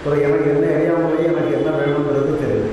அப்புறம் எனக்கு என்ன அறியாமலேயே எனக்கு என்ன வேணுங்கிறது தெரியுது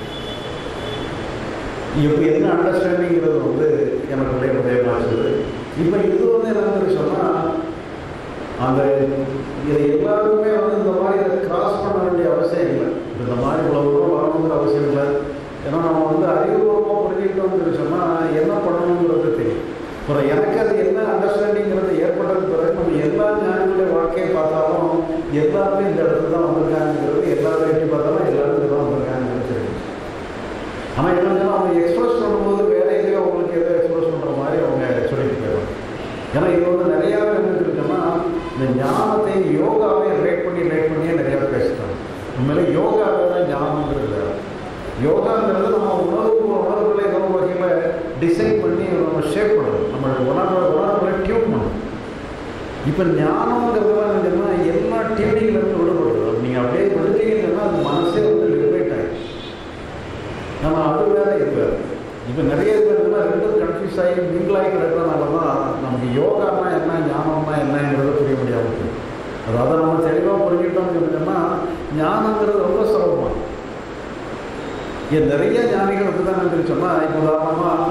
இப்போ என்ன அண்டர்ஸ்டாண்டிங்கிறது வந்து எனக்குள்ளே உதயமாச்சுது இப்போ இது வந்து என்னன்னு சொன்னால் அந்த இதை எல்லாருமே வந்து இந்த மாதிரி இதை கிராஸ் பண்ண வேண்டிய அவசியம் இல்லை இந்த மாதிரி இவ்வளோ தூரம் வரணுங்கிற அவசியம் இல்லை ஏன்னா நம்ம வந்து அறிவுபூர்வமாக புரிஞ்சுக்கிட்டோம்னு சொன்னால் என்ன பண்ணணுங்கிறது தெரியும் அப்புறம் எனக்கு அது என்ன அண்டர்ஸ்டாண்டிங்கிறது ஏற்பட்டது பிறகு நம்ம எல்லா ஞானிகளுடைய வாழ்க்கையை பார்த்தாலும் எல்லாருமே இந்த இடத்துல தான் வந்திருக்காங்கிறது எல்லாரும் எப்படி பார்த்தாலும் எல்லாரும் இங்கே தான் வந்திருக்காங்கிறது தெரியும் ஆனால் என்னன்னா அவங்க எக்ஸ்பிரஸ் பண்ணும்போது வேற எங்கேயோ அவங்களுக்கு எதோ எக்ஸ்பிரஸ் பண்ணுற மாதிரி அவங்க சொல்லிட்டு போயிடுவாங்க ஏன்னா இது வந்து நிறையா என்ன இருக்குன்னா இந்த ஞானத்தை யோகாவே ரிலேட் பண்ணி ரிலேட் பண்ணியே நிறையா பேசுகிறாங்க உண்மையிலே யோகாவை தான் ஞானங்கிறது வேறு யோகாங்கிறது நம்ம உணர்வு உணர்வுகளை ஏதோ வகையில் டிசைன் பண்ணி நம்ம ஷேப் பண்ணுறோம் நம்ம உணர்வு உணர்வுகளை டியூன் பண்ணுறோம் இப்போ ஞானங்கிறதுலாம் என்னன்னா எல்லா டியூனிங்லேருந்து விடுபடுறது நீங்கள் அப்படியே விடுத்தீங்கன்னா அது மனசே வந்து லிபரேட் ஆகிடும் நம்ம அது வேற இது வேறு இப்போ நிறைய பேருக்குலாம் ரெண்டும் கன்ஃபியூஸ் ஆகி மிங்கிளாகி கிடக்கிறதுனால தான் நமக்கு யோகானா என்ன ஞானம்னா என்னங்கிறத புரிய முடியாமல் போகுது அதாவது நம்ம தெளிவாக புரிஞ்சுக்கிட்டோம்னு சொன்னால் ஞானங்கிறது ரொம்ப சுலபமாக ஏன் நிறைய ஞானிகள் அப்படி தான் சொன்னால் இப்போ உதாரணமாக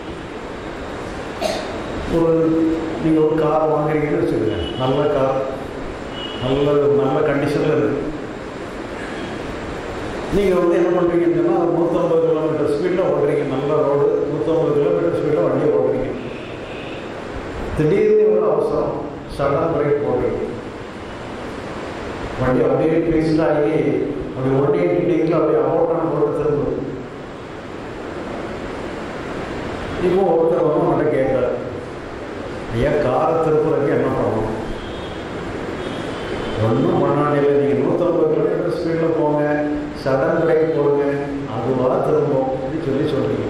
ஒரு நீங்கள் ஒரு கார் வாங்குறீங்கன்னு வச்சுக்கோங்க நல்ல கார் நல்ல நல்ல கண்டிஷனில் இருக்குது நீங்கள் வந்து என்ன பண்ணுறீங்கன்னு சொன்னால் ஒரு நூற்றம்பது கிலோமீட்டர் ஸ்பீடில் ஓடுறீங்க நல்ல ரோடு நூற்றம்பது கிலோமீட்டர் ஸ்பீடில் வண்டியை ஓடுறீங்க திடீர்னு ஒரு அவசரம் சடன் பிரேக் போடுறீங்க வண்டி அப்படியே ட்விஸ்ட் ஆகி அப்படி ஒன் எயிட்டி டிகிரியில் அப்படியே அபோட்டான போட்டு திரும்புது இப்போ ஒருத்தர் வந்து அவன்கிட்ட கேட்குறாரு ஐயா காரை திருப்புறதுக்கு என்ன பண்ணணும் ஒன்றும் பண்ணாண்டியில் நீங்கள் நூற்றம்பது கிலோமீட்டர் ஸ்பீடில் போங்க சடன் பிரேக் போடுங்க அதுவாக திரும்பும் அப்படின்னு சொல்லி சொல்கிறீங்க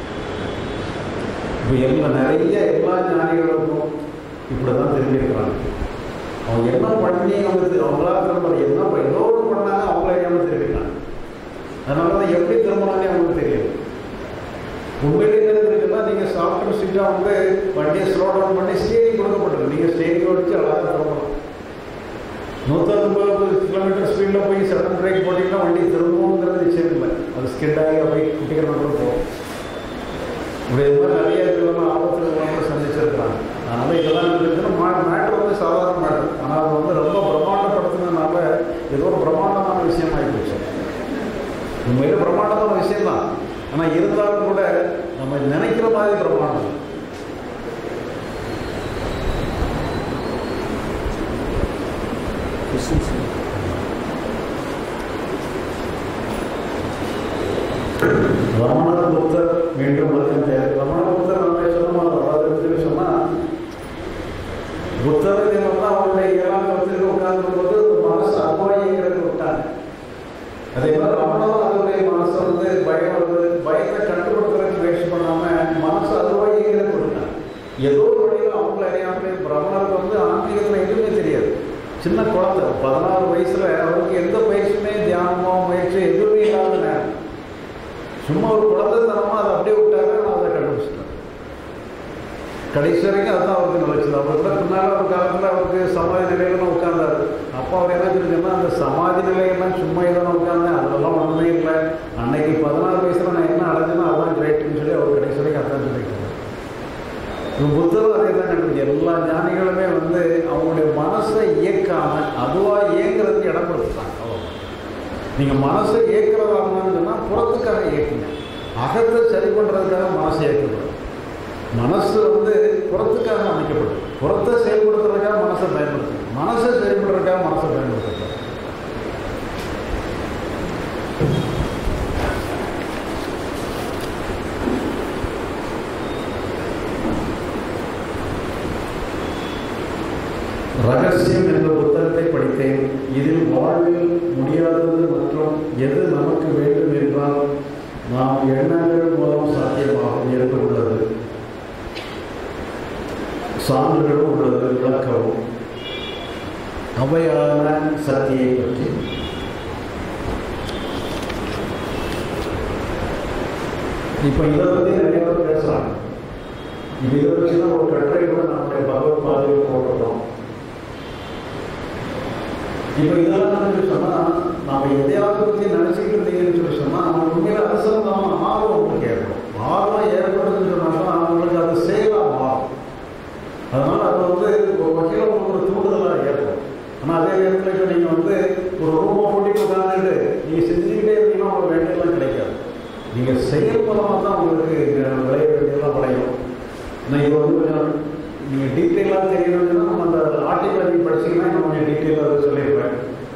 இப்போ எல்லா நிறைய எல்லா ஞானிகளுக்கும் இப்படி தான் தெரிஞ்சிருக்கிறாங்க அவங்க என்ன பண்ணி அவங்க அவங்களா திரும்ப என்ன ஏதோ ஒன்று பண்ணாங்க அவங்கள ஏன் தெரிவிக்கிறாங்க அதனால தான் எப்படி திரும்பினாலே அவங்களுக்கு தெரியும் உண்மையிலே என்ன இருக்குன்னா நீங்கள் சாஃப்ட்வேர் சீட்டாக வந்து வண்டியை ஸ்லோ டவுன் பண்ணி ஸ்டேரிங் கொடுக்கப்பட்டிருக்கு நீங்கள் ஸ்டேரிங் வச்சு அழகாக திரும்பலாம் நூற்றம்பது கிலோமீட்டர் ஸ்பீடில் போய் சடன் பிரேக் போட்டிங்கன்னா வண்டி திரும்புங்கிறது நிச்சயம் இல்லை அது ஸ்கிட் ஆகி அப்படியே குட்டிக்கிற கூட போகும் இப்படி இது மாதிரி நிறைய இதெல்லாம் ஆபத்துகள் சந்திச்சிருக்கிறாங்க அதனால் இதெல்லாம் இருக்குன்னா மா மேட்ரு வந்து சாதாரண மேட்ரு ஆனால் அது வந்து ரொம்ப பிரம்மாண்டப்படுத்தினதுனால ஏதோ ஒரு பிரம்மாண்டமான விஷயம் ஆகிப்போச்சு உண்மையிலே பிரம்மாண்டமான விஷயம் தான் ஆனால் இருந்தாலும் கூட நம்ம நினைக்கிற மாதிரி பிரம்மாண்டம் ரமண புத்தர் மீண்டும் வருகின்றார் ரமண புத்தர் நம்ம சொன்னோம் அதாவது சொன்னால் புத்தர் என்னன்னா அவருடைய ஏழாம் கருத்துக்கு உட்கார்ந்து போது மனசு அப்பாயிங்கிறது விட்டாங்க அதே மாதிரி ரமணம் அதனுடைய மனசை வந்து பயம் வருது பயத்தை கட்டுப்படுத்துறதுக்கு முயற்சி பண்ணாம மனசு அதுவாயிங்கிறது விட்டாங்க ஏதோ ஒரு வழியில் அவங்கள அறியாமலே ரமணருக்கு வந்து ஆன்மீகத்தில் எதுவுமே தெரியாது சின்ன குழந்தை பதினாறு வயசுல அவருக்கு எந்த பயிற்சியுமே தியானமோ முயற்சி எதுவுமே இல்லாத நேரம் சும்மா ஒரு குழந்தைத்தனமா அதை அப்படியே விட்டாரு நான் அதை கண்டுபிடிச்சிட்டேன் கடைசி வரைக்கும் அதுதான் அவருக்கு நிலைச்சது அவர் கூட பின்னால் ஒரு காலத்தில் அவருக்கு சமாதி நிலையில தான் உட்கார்ந்தாரு அப்போ அவர் என்ன சொல்லிச்சுன்னா அந்த சமாதி நிலையெல்லாம் சும்மா இதான உட்கார்ந்தேன் அதெல்லாம் ஒன்றுமே இல்லை அன்னைக்கு பதினாறு வயசுல நான் என்ன அடைஞ்சேனோ அதான் கிரேட்னு சொல்லி அவர் கடைசி வரைக்கும் அதான் சொல்லியிருக்காரு புத்தரும் அதே தான் கண்டுபிடிச்சு எல்லா ஞானிகளுமே வந்து அவங்களுடைய மனசை இயக்காம அதுவாக இயங்குறதுக்கு இடம் கொடுத்துட்டாங்க நீங்கள் மனசை இயக்கிறதாங்கன்னு சொன்னால் புறத்துக்காக இயக்குங்க அகத்தை சரி பண்ணுறதுக்காக மனசை இயக்கக்கூடாது மனசு வந்து புறத்துக்காக அமைக்கப்படும் புறத்தை செயல்படுத்துறதுக்காக மனசை பயன்படுத்தணும் மனசை செயல்படுறதுக்காக மனசை பயன்படுத்தக்கூடாது ரகசியம் என்ற புத்தகத்தை படித்தேன் இதில் வாழ்வில் முடியாதது மற்றும் எது நமக்கு வேண்டும் என்றால் நாம் எண்ணங்கள் மூலம் சாத்தியமாகும் என்று உள்ளது சான்றுகளும் உள்ளது விளக்கவும் அவையான சக்தியை பற்றி இப்போ இதை பற்றி நிறைய பேர் பேசுகிறாங்க இது இதை வச்சு தான் ஒரு கட்டுரை கூட நம்முடைய பகவத் பாதையில் போட்டுறோம் இப்போ இதெல்லாம் சொல்லி சொன்னால் நம்ம எதையாவது பற்றி நினச்சிக்கிட்டு இருந்தீங்கன்னு சொல்லி சொன்னால் நம்ம உண்மையில அரசாங்கம் ஆர்வம் உங்களுக்கு ஏற்படும் ஆர்வம் ஏற்படுதுன்னு சொன்னாக்கா அவங்களுக்கு அது செயலாக மாறும் அதனால் அது வந்து ஒரு வகையில் உங்களுக்கு ஒரு தூண்டுதலாக ஏற்படும் ஆனால் அதே நேரத்தில் இப்போ நீங்கள் வந்து ஒரு ரூமை ஓட்டிட்டு உட்காந்துட்டு நீங்கள் செஞ்சுக்கிட்டே இருந்தீங்கன்னா உங்களுக்கு வேண்டியெல்லாம் கிடைக்காது நீங்கள் செயல் மூலமாக தான் உங்களுக்கு விளைய வேண்டியதெல்லாம் விளையும் ஆனால் இது வந்து கொஞ்சம் நீங்கள் டீட்டெயிலாக தெரியணும்னா நம்ம அந்த ஆர்டிக்கல் நீங்கள் படிச்சீங்கன்னா நான் கொஞ்சம் டீட்டெயிலாக அதை சொல்லியிருப்பேன்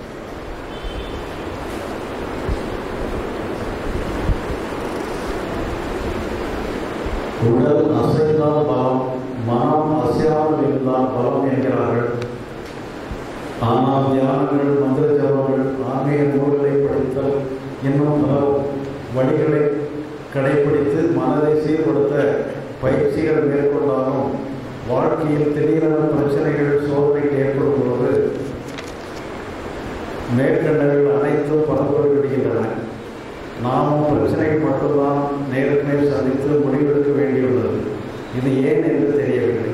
உடல் அசைந்தால் பலம் மனம் அசையாமல் இருந்தால் பலம் என்கிறார்கள் ஆனால் தியானங்கள் மந்திர ஜபங்கள் ஆன்மீக நூல்களை படித்தல் இன்னும் பல வழிகளை கடைபிடித்து மனதை சீர்படுத்த பயிற்சிகள் மேற்கொண்டாலும் வாழ்க்கையில் திடீரென பிரச்சனைகள் சோதனை ஏற்படும் பொழுது மேற்கண்டங்கள் அனைத்தும் பரப்போடு விடுகின்றன நாமும் பிரச்சனைகள் மட்டும்தான் நேருக்கு நேர் சந்தித்து முடிவெடுக்க வேண்டியுள்ளது இது ஏன் என்று தெரியவில்லை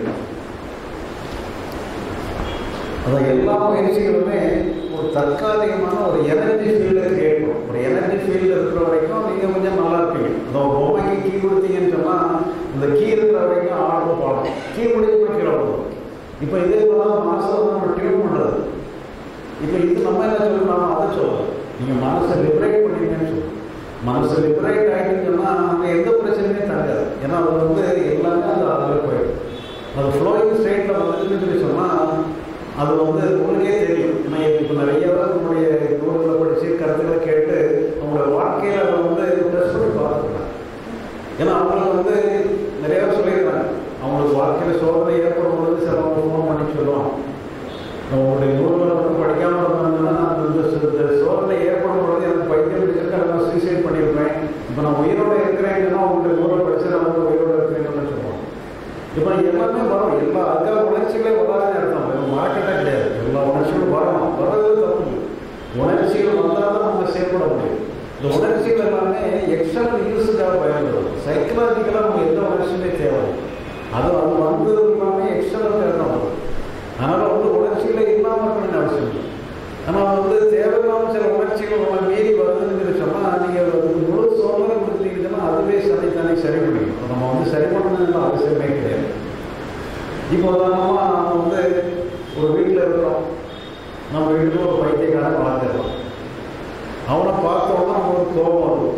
அதான் எல்லா முயற்சிகளுமே ஒரு தற்காலிகமான ஒரு எனர்ஜி ஃபீல்டை கிரியேட் பண்ணும் ஒரு எனர்ஜி ஃபீல்டு இருக்கிற வரைக்கும் நீங்கள் கொஞ்சம் நல்லா இருப்பீங்க அதான் ஒரு பொம்மைக்கு கீ கொடுத்தீங்கன்னு சொன்னால் இந்த கீ இருக்கிற வரைக்கும் ஆடும் பாடும் கீ முடிஞ்சு கீழே போடும் இப்போ இதே போல மனசை வந்து நம்ம டியூன் பண்ணுறது இப்போ இது நம்ம என்ன சொல்லணும் அதை சொல்லலாம் நீங்கள் மனசை லிபரேட் பண்ணீங்கன்னு சொல்லணும் மனசு லிபரேட் ஆகிட்டுன்னு சொன்னால் அங்கே எந்த பிரச்சனையுமே தங்காது ஏன்னா அது வந்து எல்லாமே அது அதில் போயிடும் அது ஃப்ளோயிங் ஸ்டேட்டில் வந்துச்சுன்னு சொல்லி சொன்னால் அது வந்து உங்களுக்கே தெரியும் ஏன்னா இப்போ நிறைய பேர் நம்முடைய நூல்களை படித்து கருத்துக்களை கேட்டு அவங்களோட வாழ்க்கையில் அதை வந்து டெஸ்ட் பண்ணி பார்த்துருக்காங்க ஏன்னா அவங்களுக்கு வந்து நிறைய பேர் சொல்லியிருக்காங்க அவங்களுக்கு வாழ்க்கையில் சோதனை ஏற்படும் பொழுது சில ஃபோன் பண்ணி சொல்லுவாங்க உங்களுடைய நூல்களை வந்து படிக்காமல் இருந்தாங்கன்னா அந்த இந்த சோதனை ஏற்படும் பொழுது எனக்கு பைத்தியம் பிடிச்சிருக்கு நான் சூசைட் பண்ணியிருப்பேன் இப்போ நான் உயிரோடு இருக்கிறேன்னா உங்களுடைய நூலை படிச்சு நான் வந்து உயிரோடு இருக்கிறேன்னு சொல்லுவாங்க இப்போ எல்லாமே வரும் எல்லா அதுக்காக உணர்ச்சிகளே வராதுன்னு அர்த்தம் வெறும் மார்க்கெட்டாக கிடையாது எல்லா உணர்ச்சிகளும் வரணும் வர்றது தப்பு இல்லை. உணர்ச்சிகள் வந்தால் தான் நம்ம செயல்பட முடியும் இந்த உணர்ச்சிகள் எல்லாமே எக்ஸ்டர்னல் யூஸுக்காக பயன்படுது சைக்கலாஜிக்கலாக நம்ம எந்த உணர்ச்சியுமே தேவை அது அது வந்தது எல்லாமே எக்ஸ்டர்னல் தான் வரும் அதனால் வந்து உணர்ச்சிகளே இல்லாமல் இருக்கணும்னு அவசியம் இல்லை ஆனால் வந்து தேவையில்லாம சில உணர்ச்சிகள் உங்களை மீறி வருதுன்னு சொன்னால் நீங்கள் முழு சோதனை கொடுத்தீங்கன்னா அதுவே தனித்தனி சரி பண்ணிக்கும் நம்ம வந்து சரி பண்ணணும்னு அவசியமே கிடையாது இப்போ உதாரணமாக நம்ம வந்து ஒரு வீட்டில் இருக்கிறோம் நம்ம வீட்டில் ஒரு பைத்தியக்காரன் வளர்த்துறோம் அவனை பார்த்தோம்னா நம்மளுக்கு கோபம் வரும்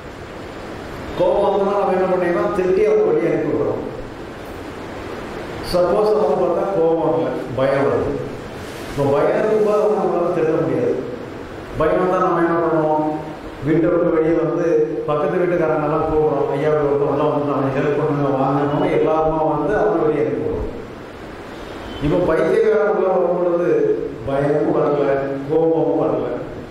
கோபம் வந்தோம்னா நம்ம என்ன பண்ணிடலாம் திருட்டி அவனை வெளியே அனுப்பி விடுறோம் சப்போஸ் அவனை பார்த்தா கோபம் வரல பயம் வருது இப்போ பயம் இருக்கும்போது அவனை நம்மளால திருத்த முடியாது பயம் வந்தால் நம்ம என்ன பண்ணுவோம் வீட்டை விட்டு வெளியே வந்து பக்கத்து வீட்டுக்காரங்கெல்லாம் கூப்பிடுறோம் ஐயா ஒருத்தவங்களாம் வந்து அவனை ஹெல்ப் பண்ணுங்க வாங்கணும் எல்லாருமா வந்து அவனை வெளியே அனுப்பிடுறோம் இப்போ பைத்தியக்காரன் உள்ள வரும்பொழுது பயமும் வரல கோபமும் வரல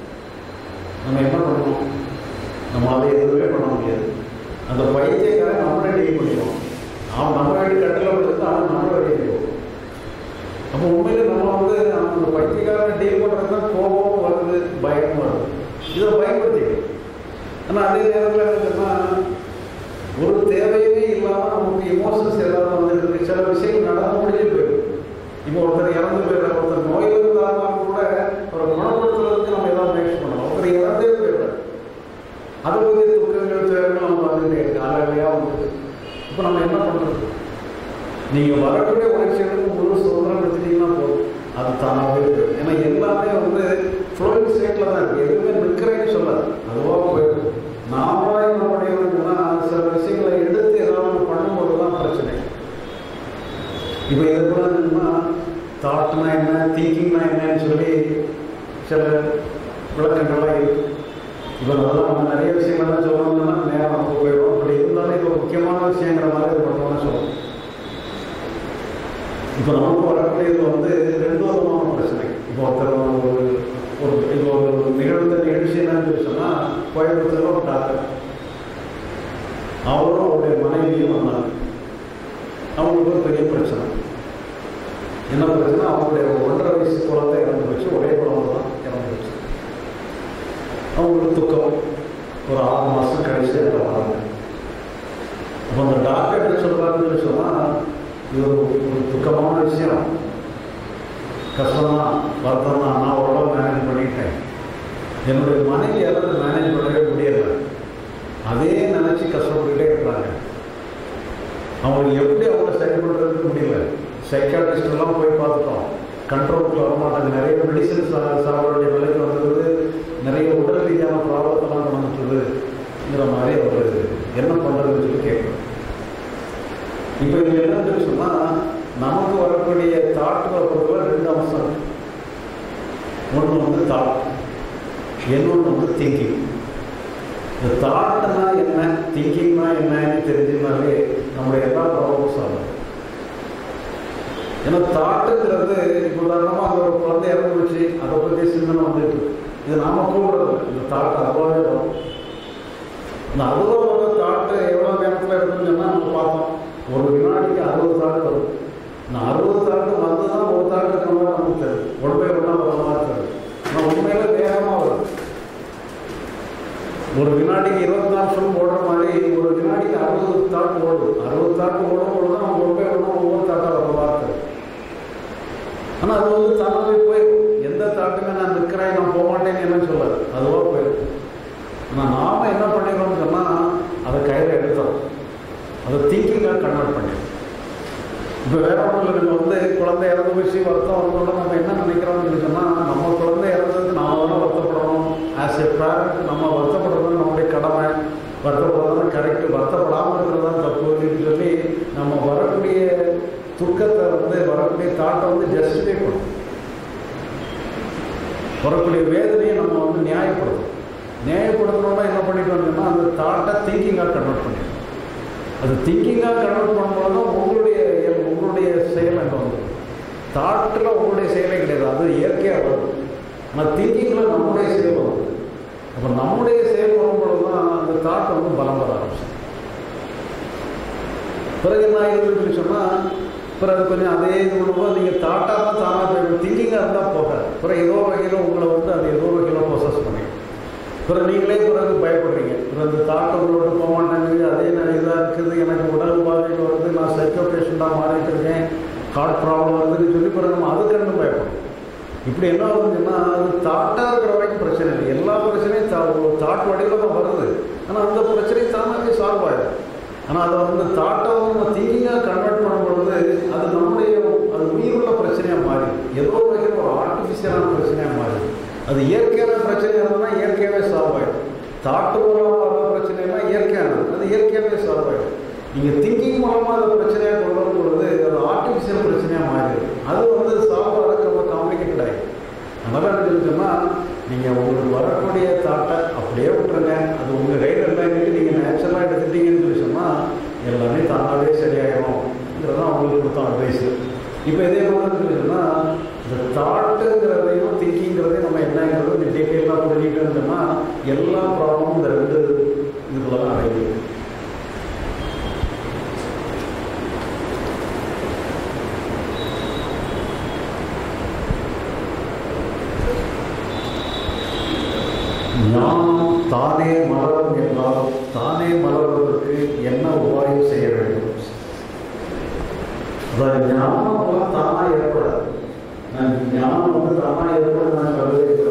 நம்ம என்ன பண்ணணும் நம்ம அதை எதுவுமே பண்ண முடியாது அந்த பைத்தியக்காரன் நம்மளே டீல் பண்ணிடுவோம் அவன் நம்ம வீட்டு கட்டில் படுத்து அவன் நம்ம வெளியே போவோம் அப்போ உண்மையில நம்ம வந்து அந்த பைத்தியக்காரனை டீல் பண்ணுறது தான் கோபமும் வருது பயமும் வருது இதை பயன்படுத்திக்கணும் ஆனால் அதே நேரத்தில் என்னன்னா ஒரு தேவையுமே இல்லாமல் நமக்கு இமோஷன்ஸ் ஏதாவது வந்து சில விஷயங்கள் நடந்து முடிஞ்சு போயிடும் இப்போ ஒருத்தர் இறந்து போயிடுற ஒருத்தர் நோயில் இருந்தாலும் கூட அவரை குணப்படுத்துறதுக்கு நம்ம ஏதாவது முயற்சி பண்ணணும் ஒருத்தர் இறந்தே போயிடுறார் அது வந்து துக்கங்கள் தேவைகள் நம்ம வந்துட்டே இருக்கு அழகையாக வந்து இப்போ நம்ம என்ன பண்ணுறது நீங்கள் வரக்கூடிய உணர்ச்சிகளுக்கு முழு சுதந்திரம் எடுத்துட்டீங்கன்னா போதும் அது தானாகவே போயிடும் ஏன்னா எல்லாமே வந்து ஃப்ளோயிங் ஸ்டேட்டில் தான் இருக்குது எதுவுமே நிற்கிறேன்னு சொல்லாது அதுவாக போயிடும் நாமளாக என்ன பண்ணிடுறோம்னா சில விஷயங்களை எடுத்து ஏதாவது ஒன்று பண்ணும்போது தான் பிரச்சனை இப்போ இது கூட என்னன்னா தாட்னா என்ன திங்கிங்னா என்னன்னு சொல்லி சில விளக்கங்கள்லாம் இருக்கு இப்போ அதெல்லாம் நம்ம நிறைய விஷயங்கள்லாம் சொல்லணும்னா நேரம் நமக்கு போயிடும் அப்படி இருந்தாலும் இப்போ முக்கியமான விஷயங்கிற மாதிரி இது மட்டும் சொல்லணும் இப்போ நமக்கு வரக்கூடியது வந்து ரெண்டு விதமான பிரச்சனை இப்போ ஒருத்தர் ஒரு ஒரு இப்போ ஒரு நிகழ்ந்த நிகழ்ச்சி என்னன்னு சொல்லி சொன்னால் கோயம்புத்தூர்ல ஒரு டாக்டர் அவரும் அவருடைய மனைவியும் வந்தாங்க அவங்களுக்கு ஒரு பெரிய பிரச்சனை என்ன பிரச்சனை அவங்களுடைய ஒன்றரை வயசு குழந்தை இறந்து போச்சு ஒரே குழந்தை தான் இறந்து போச்சு அவங்களுக்கு துக்கம் ஒரு ஆறு மாதம் கழிச்சு அதை வராங்க அப்போ அந்த டாக்டர் என்ன சொல்கிறாருன்னு சொன்னால் இது ஒரு ஒரு துக்கமான விஷயம் கஷ்டம் தான் வருத்தம் தான் நான் உடம்பு மெடிசன் சா சாப்பிட வேண்டிய நிலைக்கு வந்தது நிறைய உடல் ரீதியான ப்ராப்ளத்தெல்லாம் கொண்டுட்டுங்கிற மாதிரி அவர் என்ன பண்ணுறதுன்னு சொல்லி கேட்குறோம் இப்போ இது என்னன்னு சொன்னால் நமக்கு வரக்கூடிய தாட்டில் பொறுத்தவரை ரெண்டு அம்சம் இருக்கு. ஒன்று வந்து தாட் இன்னொன்று வந்து திங்கிங் இந்த தாட்னா என்ன திங்கிங்னா என்னன்னு தெரிஞ்சுனாலே நம்முடைய எல்லா ப்ராப்ளம்ஸ் ஆகும் ஏன்னா தாட்டுங்கிறது இப்போ உதாரணமாக அந்த ஒரு குழந்தை இறந்து போச்சு அதை பற்றி சிந்தனை வந்துட்டு இருக்கு. இது நாம கூப்பிடுறது இந்த தாட்டு அதுவாகவே வரும் இந்த அதுவாக வர தாட்டு எவ்வளோ நேரத்தில் இருக்குன்னு சொன்னால் நம்ம பார்த்தோம் ஒரு வினாடிக்கு அறுபது தாட்டு வரும் இந்த அறுபது தாட்டு வந்து தான் ஒரு தாட்டு இருக்கிற மாதிரி நமக்கு தெரியும் உடம்பே ஒன்றா வர மாதிரி தெரியும் ஆனால் உண்மையில வேகமாக வரும் ஒரு வினாடிக்கு இருபத்தி நாலு நிமிஷம் ஓடுற மாதிரி ஒரு வினாடிக்கு அறுபது தாட்டு ஓடுது அறுபது தாட்டு ஓடும் பொழுது தான் நம்ம உடம்பே ஒன்றா ஒவ்வொரு தாட்டாக வர மாதிரி தெரியும் ஆனால் அது வந்து தானாகவே போயிடும் எந்த தாட்டுமே நான் நிற்கிறேன் நான் போக மாட்டேன்னு என்ன சொல்லாது அதுவாக போயிடும் ஆனால் நாம் என்ன பண்ணிடுறோம்னு சொன்னால் அதை கையில் எடுத்துறோம் அதை திங்கிங்காக கன்வெர்ட் பண்ணிடுறோம் இப்போ வேற ஒன்றும் இல்லை நம்ம வந்து குழந்தை இறந்து போச்சு வருத்தம் வரணும்னா நம்ம என்ன நினைக்கிறோம்னு சொன்னால் நம்ம குழந்தை இறந்ததுக்கு நாம தானே வருத்தப்படணும் ஆஸ் எ பேரண்ட் நம்ம வருத்தப்படுறது நம்முடைய கடமை வருத்தப்படுறது கரெக்ட் வருத்தப்படாமல் இருக்கிறது தான் தப்புன்னு சொல்லி நம்ம வரக்கூடிய துக்கத்தை வந்து வரக்கூடிய தாட்டை வந்து ஜஸ்டிஃபை பண்ணும் வரக்கூடிய வேதனையை நம்ம வந்து நியாயப்படுத்தும் நியாயப்படுத்தணும்னா என்ன பண்ணிட்டு வந்தோம்னா அந்த தாட்டை திங்கிங்காக கன்வெர்ட் பண்ணிடும் அது திங்கிங்காக கன்வெர்ட் பண்ணும்போது தான் உங்களுடைய உங்களுடைய செயல் அங்கே வந்து தாட்டில் உங்களுடைய செயலே கிடையாது அது இயற்கையாக வரும் ஆனால் திங்கிங்கில் நம்முடைய செயல் வரும் அப்போ நம்முடைய செயல் வரும்பொழுது தான் அந்த தாட் வந்து பலம் வர ஆரம்பிச்சு பிறகு என்ன ஆயிருக்குன்னு சொன்னால் பிறகு கொஞ்சம் அதே இது பண்ணும்போது நீங்கள் தாட்டாக தான் தானாக போயிடும் திங்கிங்காக இருந்தால் போகாது பிறகு ஏதோ ஒரு வகையில் உங்களை வந்து அது ஏதோ ஒரு வகையில் ப்ரொசஸ் பண்ணிடும் பிறகு நீங்களே பிறகு பயப்படுறீங்க பிறகு அந்த தாட்டை உங்களோட போக மாட்டேங்குது அதே நான் இதாக இருக்குது எனக்கு உடல் பாதையில் வருது நான் சைக்கோ பேஷண்ட்டாக மாறிட்டு இருக்கேன் ஹார்ட் ப்ராப்ளம் வருதுன்னு சொல்லி பிறகு நம்ம அதுக்கு ரெண்டும் பயப்படும் இப்படி என்ன ஆகுதுன்னா அது தாட்டாக இருக்கிற வரைக்கும் பிரச்சனை இல்லை எல்லா பிரச்சனையும் தா தாட் வடிவில் தான் வருது ஆனால் அந்த பிரச்சனை தானாகவே சால்வ் ஆயிடும் ஆனால் அதை வந்து தாட்டை வந்து நம்ம திங்கிங்காக கன்வெர்ட் பண்ணும் பொழுது அது நம்முடைய அது உயிருள்ள பிரச்சனையாக மாறி ஏதோ ஒரு வகையில் ஒரு ஆர்டிஃபிஷியலான பிரச்சனையாக மாறி அது இயற்கையான பிரச்சனை இருந்ததுன்னா இயற்கையாகவே சால்வ் ஆகிடும் தாட்டு மூலமாக வர பிரச்சனைனா இயற்கையானது அது இயற்கையாகவே சால்வ் ஆகிடும் நீங்கள் திங்கிங் மூலமாக அந்த பிரச்சனையாக கொண்டு வரும் பொழுது அது ஆர்டிஃபிஷியல் பிரச்சனையாக மாறிடும் அது வந்து சால்வ் ஆகிறதுக்கு ரொம்ப காம்ப்ளிகேட்டட் ஆகிடும் அதனால் என்ன சொல்லிச்சோம்னா நீங்கள் உங்களுக்கு வரக்கூடிய தாட்டை அப்படியே விட்டுருங்க அது உங்கள் கையில் இல்லைன்னுட்டு நீங்கள் நேச்சுரலாக எடுத்துட்டீங்கன்னு சொல்லி சொன்னால் எல்லாமே தானாகவே சரியாயிடும்ங்கிறது தான் அவங்களுக்கு கொடுத்த அட்வைஸு இப்போ இதே மாதிரி சொல்லி சொன்னால் இந்த தாட்டுங்கிறதையும் திங்கிங்கிறதையும் நம்ம என்னங்கிறது இந்த டீட்டெயிலாக புரிஞ்சுக்கிட்டோம்னு சொன்னால் எல்லா ப்ராப்ளமும் இந்த ரெண்டு இதுக்குள்ள தான் அடங்கி ஞானம் தானே மலரும் என்றால் தானே மலர்வதற்கு என்ன உபாயம் செய்ய வேண்டும் அதாவது ஞானம் போல தானாக ஏற்படாது நான் ஞானம் வந்து தானாக ஏற்பட நான் சொல்லவே இல்லை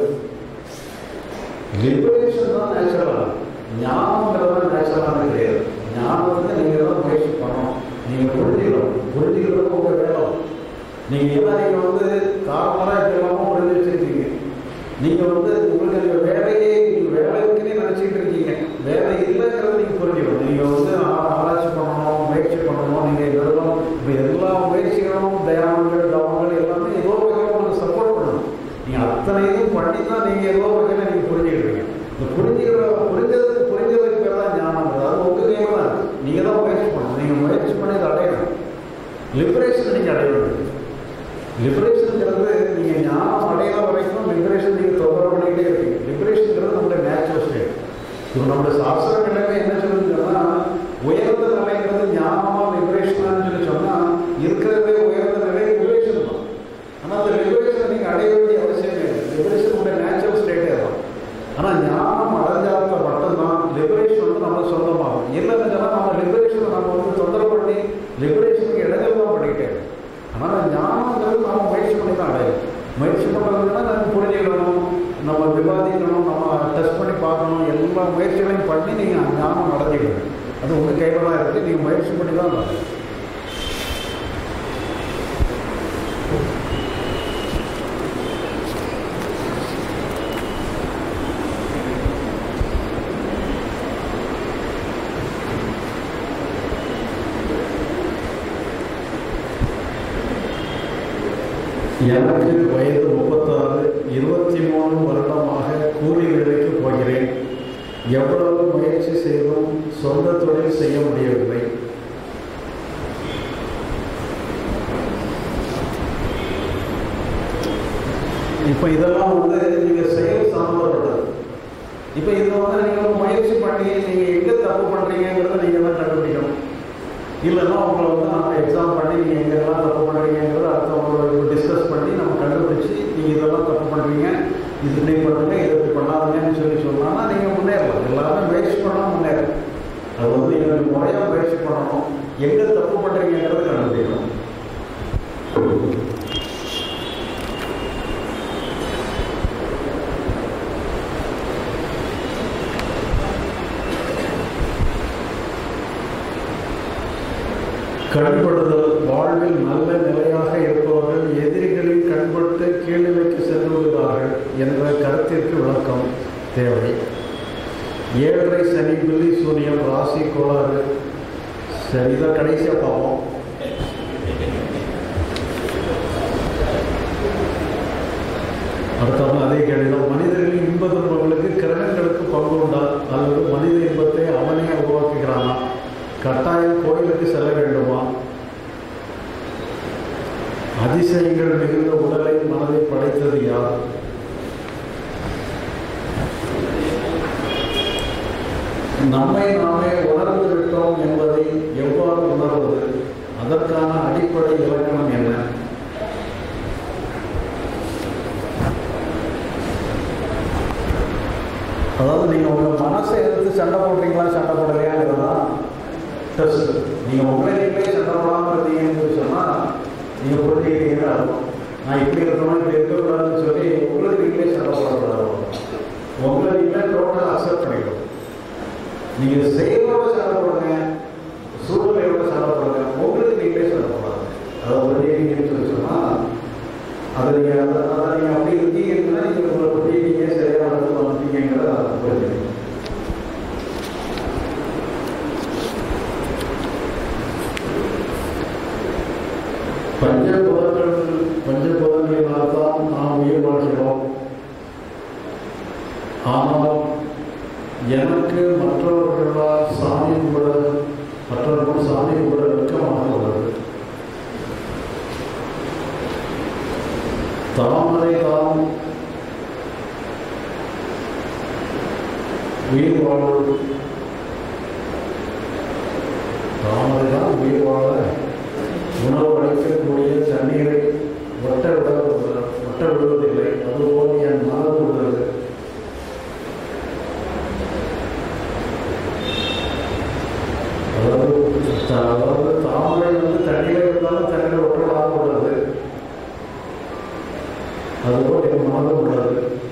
லிபரேஷன் தான் நேச்சுரலாக ஞானங்கிறது நேச்சுரலான கிடையாது ஞானம் வந்து நீங்கள் தான் முயற்சி பண்ணணும் நீங்கள் புரிஞ்சுக்கணும் புரிஞ்சுக்கிறதுக்கு உங்கள் வேலை நீங்கள் எல்லாம் நீங்கள் வந்து காரணமாக இப்படி எல்லாமும் புரிஞ்சு வச்சுருக்கீங்க நீங்கள் வந்து உங்களுக்கு அந்த வேலையே நீங்கள் வேலைக்குன்னே நினச்சிக்கிட்டு இருக்கீங்க வேலை இல்லைங்கிறத நீங்கள் புரிஞ்சுக்கணும் நீங்கள் வந்து ஆ- ஆராய்ச்சி பண்ணணும் முயற்சி பண்ணணும் நீங்கள் இதெல்லாம் இப்போ எல்லா முயற்சிகளும் தயானங்கள் தவங்கள் எல்லாமே ஏதோ ஒரு வகையில் உங்களுக்கு சப்போர்ட் பண்ணணும் நீங்கள் அத்தனை இதுவும் பண்ணி தான் நீங்கள் ஏதோ ஒரு வகையில் நீங்கள் புரிஞ்சுக்கிறீங்க இந்த புரிஞ்சுக்கிற புரிஞ்சதுக்கு புரிஞ்சதுக்கு பேர் தான் ஞானம் அது உங்கள் கையில் தான் நீங்கள் தான் முயற்சி பண்ணணும் நீங்கள் முயற்சி பண்ணி அதை அடையணும் லிபரேஷன் நீங்கள் அடைய வேண்டும் லிபரேஷனுங்கிறது நீங்கள் ஞானம் அடையிற வரைக்கும் லிபரேஷன் நீங்கள் தொடர்பு பண்ணிக்கிட்டே இருக்கீங்க லிபரேஷனுங்கிறது நம்மளுடைய நேச்சுரல் ஸ்டேட் இப்போ நம்மளுடைய சாஸ்திரம் எல்லாமே என்ன சொல்லுதுன்னு சொன்னால் உயர்ந்த நிலைங்கிறது ஞானமாக லிபரேஷனான்னு சொல்லி சொன்னால் இருக்கிறதே உயர்ந்த நிலை லிபரேஷன் தான் ஆனால் அந்த லிபரேஷனை நீங்கள் அடைய வேண்டிய அவசியம் இல்லை லிபரேஷன் உங்களுடைய நேச்சுரல் ஸ்டேட்டே தான் ஆனால் ஞானம் அடைஞ்சால மட்டும்தான் லிபரேஷன் வந்து நம்மளுக்கு சொந்தமாகும் இல்லைன்னு சொன்னால் நம்ம லிபரேஷனை நம்ம வந்து தொந்தரவு பண்ணி லிபரேஷனுக்கு இடைஞ்சல் தான் பண்ணிக்கிட்டே இருக்கோம். ஆனால் ஞானங்கிறது நம்ம முயற்சி பண்ணி தான் அடையும் முயற்சி பண்ணுறதுன்னா நம்ம புரிஞ்சுக்கணும் நம்ம விவாதிக்கணும் நம்ம டெஸ்ட் பண்ணி பார்க்கணும் எல்லா முயற்சிகளையும் பண்ணி நீங்கள் ஞானம் அடைஞ்சிக்கணும் அது உங்கள் கையில் தான் இருக்குது நீங்கள் முயற்சி பண்ணி தான் அடையணும். எனக்கு வயது முப்பத்தாறு இருபத்தி மூணு வருடமாக கூலி வேலைக்கு போகிறேன் எவ்வளவு முயற்சி செய்தும் சொந்த தொழில் செய்ய முடியவில்லை இப்போ இதெல்லாம் வந்து நீங்கள் செயல் சம்மந்தப்பட்டது இப்போ இதில் வந்து நீங்கள் முயற்சி பண்ணி நீங்கள் எங்கே தப்பு பண்ணுறீங்கிறத நீங்கள் தான் கண்டுபிடிக்கணும் இல்லைன்னா உங்களை வந்து நம்ம எக்ஸாம் பண்ணி நீங்கள் எங்கெல்லாம் தப்பு பண்ணுறீங்கிறத அடுத்தவங்களோட டிஸ்கஸ் பண்ணி நம்ம கண்டுபிடிச்சி நீங்கள் இதெல்லாம் தப்பு பண்ணுறீங்க இது இப்படி பண்ணுங்க இது இப்படி பண்ணாதீங்கன்னு சொல்லி சொன்னான்னா நீங்கள் முன்னேறலாம் எல்லாமே முயற்சி பண்ணால் முன்னேறலாம் அது வந்து நீங்கள் முறையாக முயற்சி பண்ணணும் எங்கே தப்பு பண்ணுறீங்கிறத கண்டுபிடிக்கணும் கண்படுதல் வாழ்வில் நல்ல நிலையாக இருப்பவர்கள் எதிரிகளின் கண்பட்டு கீழ்நிலைக்கு சென்று விடுகிறார்கள் என்ற கருத்திற்கு விளக்கம் தேவை ஏழரை சனி பில்லி சூனியம் ராசி கோளாறு சரி இதை கடைசியாக பார்ப்போம் அடுத்தவங்க அதே கேள்விதான் மனிதர்களின் இன்ப துன்பங்களுக்கு கிரகங்களுக்கு பங்கு உண்டா அல்லது மனித இன்பத்தை அவனே உருவாக்குகிறானா கட்டாயம் கோயிலுக்கு செல்ல வேண்டுமா அதிசயங்கள் மிகுந்த உடலை மனதை படைத்தது யார் நம்மை நாமே உணர்ந்து விட்டோம் என்பதை எவ்வாறு உணர்வது அதற்கான அடிப்படை இலக்கணம் என்ன அதாவது நீங்கள் உங்கள் மனசை எடுத்து சண்டை போடுறீங்களா சண்டை போடலையாங்கிறது தான் டெஸ்ட் நீங்கள் உங்களை நீங்களே சண்டை போடாமல் இருந்தீங்கன்னு சொன்னால் நீங்கள் புரிஞ்சுக்கிட்டீங்கன்னு அர்த்தம் நான் இப்படி இருக்கணும் இப்படி இருக்கக்கூடாதுன்னு சொல்லி உங்களுக்கு நீங்களே சண்டை போடக்கூடாது உங்களை நீங்களே டோட்டலாக அக்செப்ட் பண்ணிக்கணும் நீங்கள் செயலோட சண்டை போடுங்க சூழ்நிலையோட சண்டை போடுங்க உங்களுக்கு நீங்களே சண்டை போடாது அதை புரிஞ்சுக்கிட்டீங்கன்னு சொல்லி சொன்னால் அதை நீங்கள் அதை அதை நீங்கள் அப்படி இருக்கீங்கன்னா நீங்கள் உங்களை பற்றி நீங்கள் சரியான இடத்துல வந்துட்டீங்கிறத புரிஞ்சுக்கணும் பஞ்சபூதங்கள் பஞ்சபூதங்களினால் தான் நாம் உயிர் வாழ்கிறோம் ஆனால் எனக்கு மற்றவர்களால் சாமி கும்பிட மற்றவர்கள் சாமி கும்பிட வெட்கமாக உள்ளது தாமரை தான் உயிர் வாழ்வது தாமரை தான் உயிர் வாழ உணவு அளிக்கக்கூடிய தண்ணீரை ஒட்ட விட ஒட்ட விடுவதில்லை அதுபோல் என் மனது உள்ளது அதாவது த- அதாவது தாமரை வந்து தண்ணியில் இருந்தாலும் தண்ணியில் ஒட்டலாக உள்ளது அதுபோல் என் மனது உள்ளது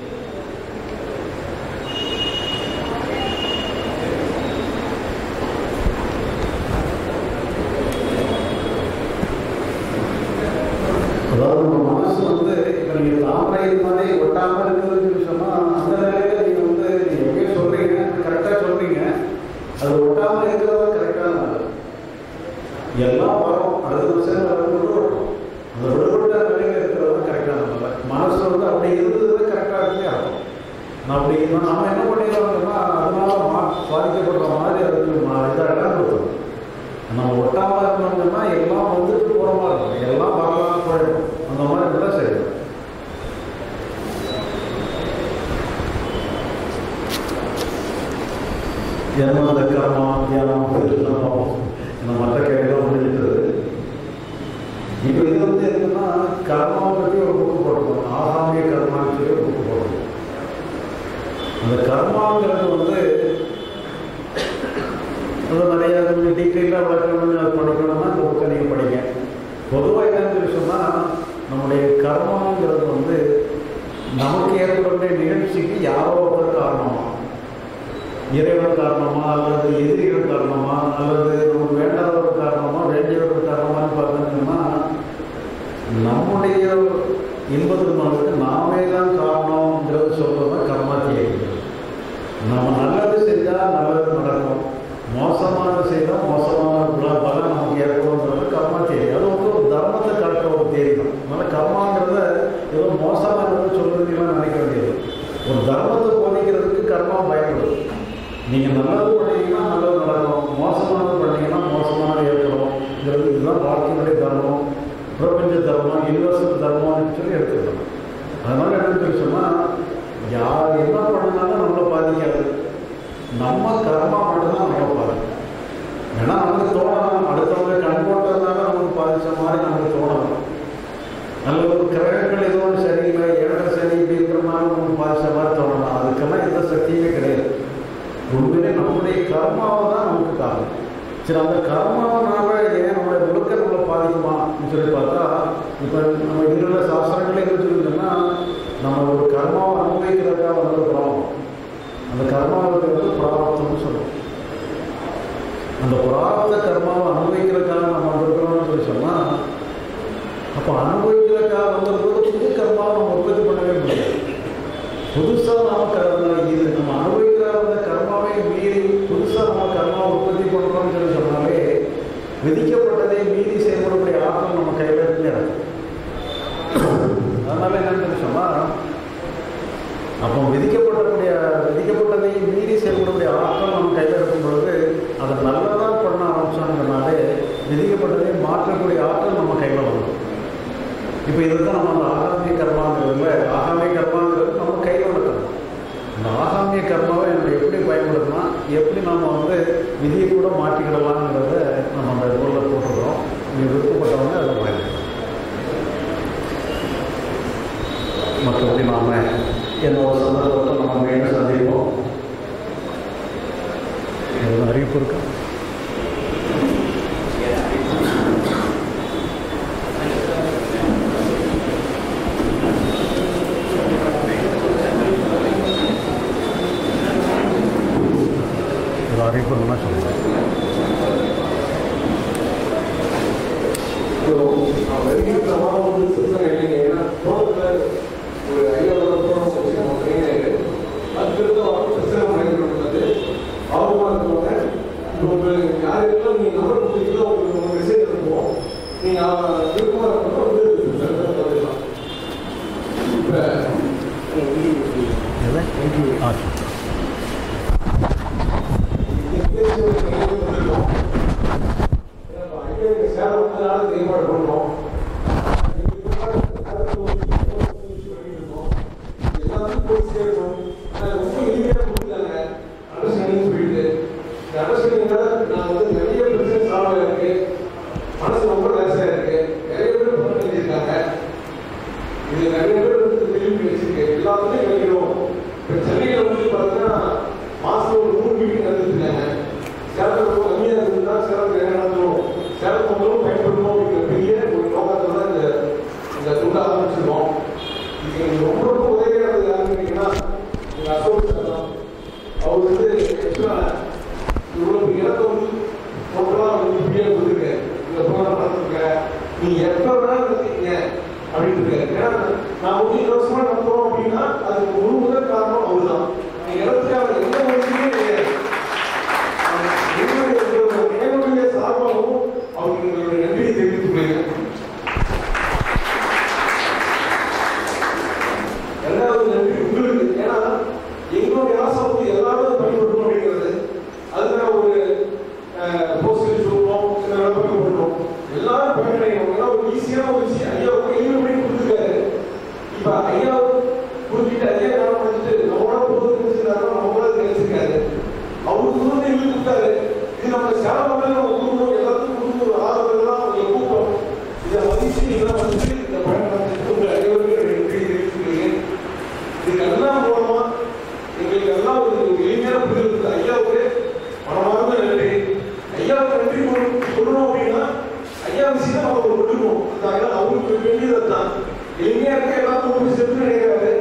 அதாவது உங்க மனசு வந்து இப்போ நீங்கள் தாமரை இருந்தாலே ஒட்டாமல் இருக்குதுன்னு சொன்னால் அந்த நிலையில நீங்கள் வந்து நீங்கள் எப்படியோ சொல்கிறீங்க கரெக்டாக சொல்கிறீங்க அது ஒட்டாமல் இருக்கிறதா கரெக்டான எல்லாம் வரும் அடுத்த வருஷம் அது விடுபடும் அந்த விடுபட்ட நிலையில் இருக்கிறது கரெக்டான நிலை மனசு வந்து அப்படி இருந்தது கரெக்டாக இருக்கே ஆகும் நான் அப்படி இருந்தா நாம என்ன பண்ணிடுறோம்னா அதனால மா பாதிக்கப்படுற மாதிரி அதுக்கு மா இதாக இடம் கொடுத்தோம் நம்ம ஒட்டாமல் இருந்தோம்னா எல்லாம் வந்துட்டு போகிற மாதிரி இருக்கும் எல்லாம் வரலாம் போயிடும் அந்த மாதிரி இருந்தால் சரி ஏன்னா அந்த கர்மா தியானம் இதெல்லாம் பார்ப்போம் இந்த மற்ற கேள்விலாம் முடிஞ்சிட்டது இப்போ இது வந்து என்னன்னா கர்மாவை பற்றி ஒரு புக்கு போட்டிருக்கோம் ஆகாமிய கர்மான்னு சொல்லி ஒரு புக்கு போட்டிருக்கோம் அந்த கர்மாங்கிறது வந்து அது நிறைய கொஞ்சம் டீட்டெயிலாக வளர்க்கணும் அது படிக்கணும்னா இந்த புக்கை நீங்கள் படிங்க பொதுவாக என்னன்னு சொல்லி சொன்னால் நம்முடைய கர்மாங்கிறது வந்து நமக்கு ஏற்பட்ட நிகழ்ச்சிக்கு யாரோ ஒருத்தர் காரணமா இறைவன் காரணமா அல்லது எதிரிகள் காரணமா அல்லது நமக்கு வேண்டாதவர் காரணமா வேண்டியவர் காரணமான்னு பார்த்தோம்னா நம்முடைய இன்பத்துக்கு நாமே தான் காரணம்ங்கிறது சொல்றது தான் கர்மா தியரி நம்ம நல்லது செஞ்சால் நல்லது நடக்கும் மோசமானது செய்தால் மோசமான பலன் நமக்கு ஏற்படும்ன்றது கர்மா தேரி அது வந்து ஒரு தர்மத்தை காட்டுற ஒரு தேரி தான் அதனால் கர்மாங்கிறத நீங்கள் நல்லது பண்ணீங்கன்னா நல்லது நடக்கும் மோசமானது பண்ணீங்கன்னா மோசமானது ஏற்படும்ங்கிறது இதுதான் வாழ்க்கையினுடைய தர்மம் பிரபஞ்ச தர்மம் யூனிவர்சல் தர்மம்னு சொல்லி எடுத்துக்கலாம் அதனால என்ன சொல்லி சொன்னால் யார் என்ன பண்ணாலும் நம்மளை பாதிக்காது நம்ம கர்மா மட்டும்தான் நம்மளை பாதிக்கும் ஏன்னா நமக்கு தோணலாம் அடுத்தவங்க கண் போட்டதுனால நமக்கு பாதிச்ச மாதிரி நமக்கு தோணலாம் அல்லது ஒரு கிரகங்கள் ஏதோ ஒன்று சரியில்லை ஏழரை சரி இப்படி இருக்கிறனால நமக்கு பாதிச்ச மாதிரி தோணலாம் அதுக்கெல்லாம் எந்த சக்தியுமே கிடையாது உண்மையிலே நம்முடைய கர்மாவை தான் நமக்கு காரணம் சரி அந்த கர்மாவனால ஏன் நம்மளுடைய முழுக்க நம்மளை பாதிக்குமான்னு சொல்லி பார்த்தா இப்போ நம்ம இருக்கிற சாஸ்திரங்களே என்ன சொல்லுதுன்னா நம்ம ஒரு கர்மாவை அனுபவிக்கிறதுக்காக வந்திருக்கிறோம் அந்த கர்மாவுக்கு வந்து பிராப்தம்னு சொல்லுவோம் அந்த பிராப்த கர்மாவை அனுபவிக்கிறதுக்காக நம்ம வந்திருக்கிறோம்னு சொல்லி சொன்னால் அப்போ அனுபவிக்கிறதுக்காக வந்திருக்கிறது புது கர்மாவை நம்ம உற்பத்தி பண்ணவே முடியாது புதுசாக நாம கர்மா இது நம்ம அனுபவிக்கிற அந்த கர்மாவை மீறி புதுசாக நம்ம கர்மாவை உற்பத்தி பண்ணுறோம்னு சொல்லி சொன்னாலே விதிக்கப்பட்டதை மீறி செயல்படக்கூடிய ஆற்றல் நம்ம கையில் இருக்கு அதனால என்னன்னு சொல்லி சொன்னால் அப்போ விதிக்கப்படக்கூடிய விதிக்கப்பட்டதை மீறி செயல்படக்கூடிய ஆற்றல் நம்ம கையில் இருக்கும் பொழுது அதை நல்லதாக பண்ண ஆரம்பிச்சாங்கனாலே விதிக்கப்பட்டதை மாற்றக்கூடிய ஆற்றல் நம்ம கையில் வரும் இப்போ இதுதான் நம்ம அந்த ஆகாமிய கர்மாங்கிறதுல ஆகாமிய கர்மாங்கிறது நம்ம கையில் உள்ள கர்மா இந்த ஆகாமிய கர்மாவை நம்ம எப்படி பயன்படுத்தலாம் எப்படி நம்ம வந்து விதியை கூட மாற்றிக்கிடலாங்கிறத நம்ம அந்த நூலில் போட்டிருக்கிறோம் நீங்கள் விருப்பப்பட்டவங்க அதை பயன்படுத்தலாம் மற்றபடி நாம் என்னோட சந்தர்ப்பத்தில் நம்ம மீண்டும் சந்திப்போம் எதுவும் அறிவிப்பு இருக்கா ஒரு அறிவிப்பு இருந்தால் சொல்லுங்கள் இப்போ நான் வருகின்ற வாரம் வந்து சிந்தனை இல்லைங்க ஏன்னா தோட்டத்தில் ஒரு ஐயாயிரம் தோட்டம் வச்சு நம்ம கையில் அதுக்கு வாரம் பிரச்சனை பயன்படுத்துறது ஆர்வமாக இருக்கவங்க இப்போ உங்களுக்கு யாருக்கெல்லாம் நீங்கள் நம்பர் கொடுத்தீங்களோ உங்களுக்கு ஒரு மெசேஜ் அனுப்புவோம் நீங்கள் விருப்பமாக இருக்கணும் வந்து வந்துடலாம் இப்போ எது ஆ சேலம் வந்ததுனால ஏற்பாடு பண்ணோம் எல்லாத்துக்கும் போய் சேரணும் ஆனால் ரொம்ப எளிமையாக கொடுத்தாங்க அண்டர்ஸ்டாண்டிங் சொல்லிட்டு இந்த அண்டர்ஸ்டாண்டிங்னால நான் வந்து நிறைய பிரச்சனை சால்வ் இருக்கு மனசு ரொம்ப ரிலாக்ஸாக இருக்கு நிறைய பேர் ஃபோன் பண்ணியிருக்காங்க இது நிறைய பேர் வந்து தெளிவு கிடைச்சிருக்கு எல்லாத்துலையும் கிடைக்கணும் இப்போ சென்னையில் வந்து பார்த்தீங்கன்னா மாதம் ஒரு மூணு மீட்டிங் நடந்துருக்காங்க சேலத்தில் ரொம்ப கம்மியாக இருந்ததுன்னா சேலத்தில் என்ன நடந்தோம் சேலத்து மக்களும் பயன்படுத்தணும் அப்படிங்கிற பெரிய ஒரு நோக்கத்தில் தான் இந்த இந்த துண்டை ஆரம்பிச்சிருக்கோம் இது எனக்கு ரொம்ப ரொம்ப உதவியாக இருந்தது யாருன்னு கேட்டீங்கன்னா எங்கள் அசோக் சார் தான் அவர் வந்து ஆக்சுவலாக இவ்வளோ இடத்த வந்து டோட்டலாக வந்து ஃப்ரீயாக கொடுத்துருக்காரு இந்த ப்ரோக்ராம் நடத்திருக்கேன் நீங்கள் எப்போ வேணாலும் இருக்கீங்க அப்படின்னு இருக்காரு ஏன்னா நான் வந்து இலவசமாக நடத்துறோம் அப்படின்னா அதுக்கு முழு முதல் காரணம் அவர் தான் இடத்துக்காக எந்த உதவியுமே கிடையாது என்னுடைய என்னுடைய சார்பாகவும் அவருக்கு எங்களுடைய நன்றியை தெரிவித்துக் கொள்கிறேன் ரெண்டாவது நன்றி உங்களுக்கு ஏன்னா எங்களுடைய ஆசை வந்து எல்லாரும் பயன்படுத்தணும் அப்படிங்கிறது அதுக்காக ஒரு போஸ்டர் சொல்லுவோம் சில விளம்பரம் பண்ணுறோம் எல்லாரும் பயனடையணும் ஏன்னா ஒரு ஈஸியான ஒரு விஷயம் ஐயா ஒரு எளிமை பண்ணி கொடுத்துருக்காரு இப்போ ஐயா புரிஞ்சுட்டு ஐயா நேரம் பண்ணிட்டு நம்மளோட பொருள் நினைச்சிருந்தாரு நம்மளோட நினைச்சிருக்காரு அவருக்கு வந்து எங்களுக்கு கொடுத்தாரு இது நம்ம சேலம் மக்கள் நம்ம கொடுக்கணும் எல்லாத்துக்கும் கொடுக்கணும் ஒரு ஆதரவு தான் அவங்க கூட்டம் இதை மதிச்சு இதெல்லாம் வந்து இந்த பயணம் உங்கள் அனைவருக்கும் என்னுடைய நன்றியை தெரிவித்துக் கொள்கிறேன் இதுக்கெல்லாம் மூலமா எங்களுக்கு எல்லாம் ஒரு எளிமையான புரிதல் இருக்கு ஐயாவுக்கு மனமார்ந்த நன்றி ஐயாவுக்கு நன்றி சொல்லணும் சொல்லணும் அப்படின்னா ஐயா விஷயம் நம்ம ஒரு விட்டுருவோம் அந்த ஐயா அவங்களுக்கு வேண்டியது தான் எளிமையா இருக்க எல்லாத்துக்கும் போய் சென்று நினைக்கிறாரு